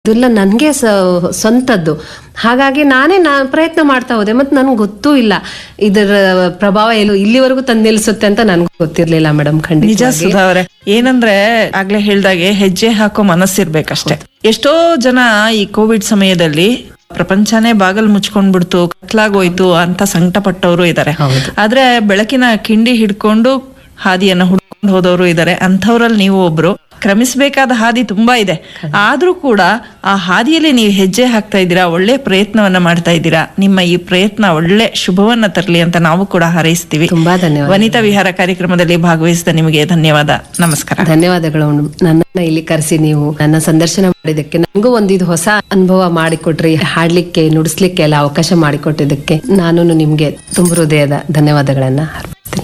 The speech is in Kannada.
ಇದೆಲ್ಲ ನನಗೆ ಸ್ವಂತದ್ದು ಹಾಗಾಗಿ ನಾನೇ ನಾ ಪ್ರಯತ್ನ ಮಾಡ್ತಾ ಹೋದೆ ಮತ್ತೆ ನನಗೆ ಗೊತ್ತೂ ಇಲ್ಲ ಇದರ ಪ್ರಭಾವ ಎಲ್ಲೋ ಇಲ್ಲಿವರೆಗೂ ತಂದು ನಿಲ್ಲಿಸುತ್ತೆ ಅಂತ ನನಗೂ ಗೊತ್ತಿರ್ಲಿಲ್ಲ ಮೇಡಮ್ ನಿಜ ಖಂಡಿತ ಸುಧಾ ಅವ್ರೆ ಏನಂದ್ರೆ ಆಗ್ಲೇ ಹೇಳ್ದಾಗೆ ಹೆಜ್ಜೆ ಹಾಕೋ ಮನಸ್ಸಿರ್ಬೇಕಷ್ಟೇ ಎಷ್ಟೋ ಜನ ಈ ಕೋವಿಡ್ ಸಮಯದಲ್ಲಿ ಪ್ರಪಂಚನೇ ಬಾಗಲ್ ಮುಚ್ಕೊಂಡ್ಬಿಡ್ತು ಕತ್ಲಾಗೋಯ್ತು ಅಂತ ಸಂಕಟ ಪಟ್ಟವರು ಇದಾರೆ ಆದ್ರೆ ಬೆಳಕಿನ ಕಿಂಡಿ ಹಿಡ್ಕೊಂಡು ಹಾದಿಯನ್ನ ಹುಡ್ಕೊಂಡು ಹೋದವರು ಇದಾರೆ ಅಂಥವ್ರಲ್ಲಿ ನೀವು ಒಬ್ರು ಕ್ರಮಿಸಬೇಕಾದ ಹಾದಿ ತುಂಬಾ ಇದೆ ಆದ್ರೂ ಕೂಡ ಆ ಹಾದಿಯಲ್ಲಿ ನೀವು ಹೆಜ್ಜೆ ಹಾಕ್ತಾ ಇದ್ದೀರಾ ಒಳ್ಳೆ ಪ್ರಯತ್ನವನ್ನ ಮಾಡ್ತಾ ಇದ್ದೀರಾ ನಿಮ್ಮ ಈ ಪ್ರಯತ್ನ ಒಳ್ಳೆ ಶುಭವನ್ನ ತರಲಿ ಅಂತ ನಾವು ಕೂಡ ಹಾರೈಸ್ತೀವಿ ತುಂಬಾ ಧನ್ಯವಾದ ವನಿತಾ ವಿಹಾರ ಕಾರ್ಯಕ್ರಮದಲ್ಲಿ ಭಾಗವಹಿಸಿದ ನಿಮಗೆ ಧನ್ಯವಾದ ನಮಸ್ಕಾರ ಧನ್ಯವಾದಗಳು ನನ್ನನ್ನ ಇಲ್ಲಿ ಕರೆಸಿ ನೀವು ನನ್ನ ಸಂದರ್ಶನ ಮಾಡಿದ್ದಕ್ಕೆ ನನಗೂ ಒಂದಿದು ಹೊಸ ಅನುಭವ ಮಾಡಿಕೊಟ್ರಿ ಹಾಡ್ಲಿಕ್ಕೆ ನುಡಿಸ್ಲಿಕ್ಕೆ ಎಲ್ಲ ಅವಕಾಶ ಮಾಡಿಕೊಟ್ಟಿದ್ದಕ್ಕೆ ನಾನು ನಿಮ್ಗೆ ತುಂಬ ಹೃದಯದ ಧನ್ಯವಾದಗಳನ್ನ ಅರ್ಪಿಸ್ತೀನಿ